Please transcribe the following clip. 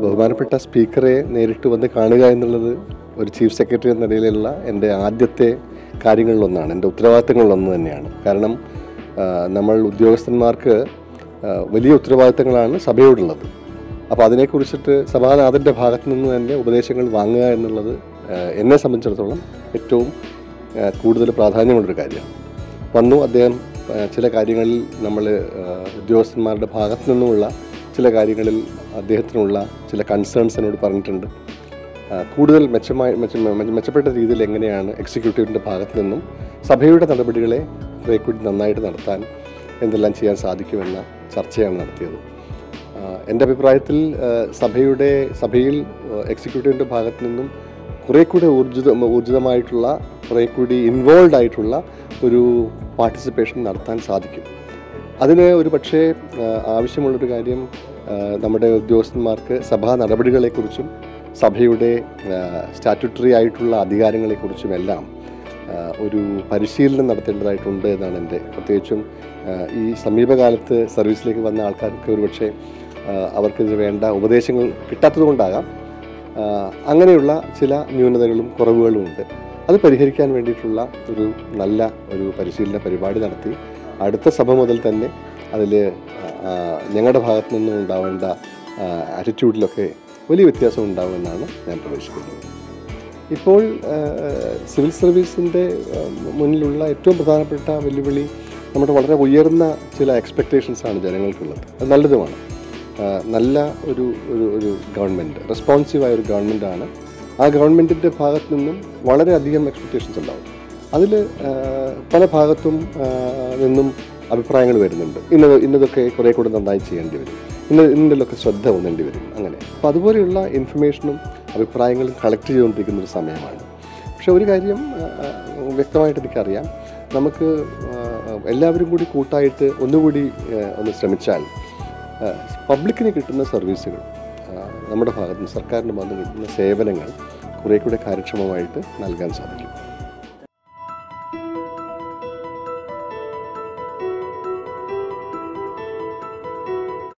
ബഹുമാനപ്പെട്ട സ്പീക്കറെ നേരിട്ട് വന്ന് കാണുക എന്നുള്ളത് ഒരു ചീഫ് സെക്രട്ടറി എന്ന നിലയിലുള്ള എൻ്റെ ആദ്യത്തെ കാര്യങ്ങളിലൊന്നാണ് എൻ്റെ ഉത്തരവാദിത്തങ്ങളിലൊന്ന് തന്നെയാണ് കാരണം ആ, നമ്മൾ ഉദ്യോഗസ്ഥന്മാർക്ക് ആ, വലിയ ഉത്തരവാദിത്തങ്ങളാണ് സഭയോടുള്ളത് അപ്പോൾ അതിനെക്കുറിച്ചിട്ട് സഭാനാഥൻ്റെ ഭാഗത്തു നിന്ന് തന്നെ ഉപദേശങ്ങൾ വാങ്ങുക എന്നുള്ളത് ആ, എന്നെ സംബന്ധിച്ചിടത്തോളം ഏറ്റവും ആ, കൂടുതൽ പ്രാധാന്യമുള്ളൊരു കാര്യമാണ് വന്നു അദ്ദേഹം ആ, ചില കാര്യങ്ങളിൽ നമ്മൾ ഉദ്യോഗസ്ഥന്മാരുടെ ഭാഗത്തു നിന്നുമുള്ള ചില കാര്യങ്ങളിൽ അദ്ദേഹത്തിനുള്ള ചില കൺസേൺസ് എന്നോട് പറഞ്ഞിട്ടുണ്ട് ആ, കൂടുതൽ മെച്ചമായി മെച്ച മെച്ച- മെച്ചപ്പെട്ട രീതിയിൽ എങ്ങനെയാണ് എക്സിക്യൂട്ടീവിൻ്റെ ഭാഗത്തു നിന്നും സഭയുടെ നടപടികളെ കുറേ കൂടി നന്നായിട്ട് നടത്താൻ എന്തെല്ലാം ചെയ്യാൻ സാധിക്കുമെന്ന ചർച്ചയാണ് നടത്തിയത് ആ, എൻ്റെ അഭിപ്രായത്തിൽ ആ, സഭയുടെ സഭയിൽ എക്സിക്യൂട്ടീവിൻ്റെ ഭാഗത്തു നിന്നും കുറേ കൂടി ഊർജിത ഊർജിതമായിട്ടുള്ള കുറേ കൂടി ഇൻവോൾവ് ആയിട്ടുള്ള ഒരു പാർട്ടിസിപ്പേഷൻ നടത്താൻ സാധിക്കും അതിന് ഒരു പക്ഷേ ആ, ആവശ്യമുള്ളൊരു കാര്യം ആ, നമ്മുടെ ഉദ്യോഗസ്ഥന്മാർക്ക് സഭാ നടപടികളെക്കുറിച്ചും സഭയുടെ സ്റ്റാറ്റ്യൂട്ടറി ആയിട്ടുള്ള അധികാരങ്ങളെക്കുറിച്ചും എല്ലാം ആ, ഒരു പരിശീലനം നടത്തേണ്ടതായിട്ടുണ്ട് എന്നാണ് എൻ്റെ പ്രത്യേകിച്ചും ആ, ഈ സമീപകാലത്ത് സർവീസിലേക്ക് വന്ന ആൾക്കാർക്ക് ഒരുപക്ഷെ ആ, അവർക്കിത് വേണ്ട ഉപദേശങ്ങൾ കിട്ടാത്തതുകൊണ്ടാകാം ആ, അങ്ങനെയുള്ള ചില ന്യൂനതകളും കുറവുകളും ഉണ്ട് അത് പരിഹരിക്കാൻ വേണ്ടിയിട്ടുള്ള ഒരു നല്ല ഒരു പരിശീലന പരിപാടി നടത്തി അടുത്ത സഭ മുതൽ തന്നെ അതിൽ ഞങ്ങളുടെ ഭാഗത്തു നിന്നും ഉണ്ടാവേണ്ട ആറ്റിറ്റ്യൂഡിലൊക്കെ വലിയ വ്യത്യാസം ഉണ്ടാവുമെന്നാണ് ഞാൻ പ്രതീക്ഷിക്കുന്നത് ഇപ്പോൾ ആ, സിവിൽ സർവീസിൻ്റെ ആ, മുന്നിലുള്ള ഏറ്റവും പ്രധാനപ്പെട്ട വെല്ലുവിളി നമ്മുടെ വളരെ ഉയർന്ന ചില എക്സ്പെക്റ്റേഷൻസാണ് ജനങ്ങൾക്കുള്ളത് അത് നല്ലതുമാണ് ആ, നല്ല ഒരു ഒരു ഒരു ഗവൺമെൻറ് റെസ്പോൺസീവായ ഒരു ഗവൺമെൻറ്റാണ് ആ ഗവൺമെൻറ്റിൻ്റെ ഭാഗത്തു നിന്നും വളരെയധികം എക്സ്പെക്റ്റേഷൻസ് ഉണ്ടാവും അതിൽ പല ഭാഗത്തും ആ, നിന്നും അഭിപ്രായങ്ങൾ വരുന്നുണ്ട് ഇന്നത് ഇന്നതൊക്കെ കുറേ കൂടെ നന്നായി ചെയ്യേണ്ടി വരും ഇന്ന ഇന്നതിലൊക്കെ ശ്രദ്ധ വന്നേണ്ടി വരും അങ്ങനെ അപ്പോൾ അതുപോലെയുള്ള ഇൻഫർമേഷനും അഭിപ്രായങ്ങളും കളക്ട് ചെയ്തുകൊണ്ടിരിക്കുന്ന ഒരു സമയമാണ് പക്ഷെ ഒരു കാര്യം ആ, ആ, വ്യക്തമായിട്ട് എനിക്കറിയാം നമുക്ക് ആ, എല്ലാവരും കൂടി കൂട്ടായിട്ട് ഒന്നുകൂടി ആ, ഒന്ന് ശ്രമിച്ചാൽ ആ, പബ്ലിക്കിന് കിട്ടുന്ന സർവീസുകൾ ആ, നമ്മുടെ ഭാഗത്ത് നിന്ന് സർക്കാരിൻ്റെ ഭാഗത്ത് നിന്ന് കിട്ടുന്ന സേവനങ്ങൾ കുറേ കൂടെ കാര്യക്ഷമമായിട്ട് നൽകാൻ സാധിക്കും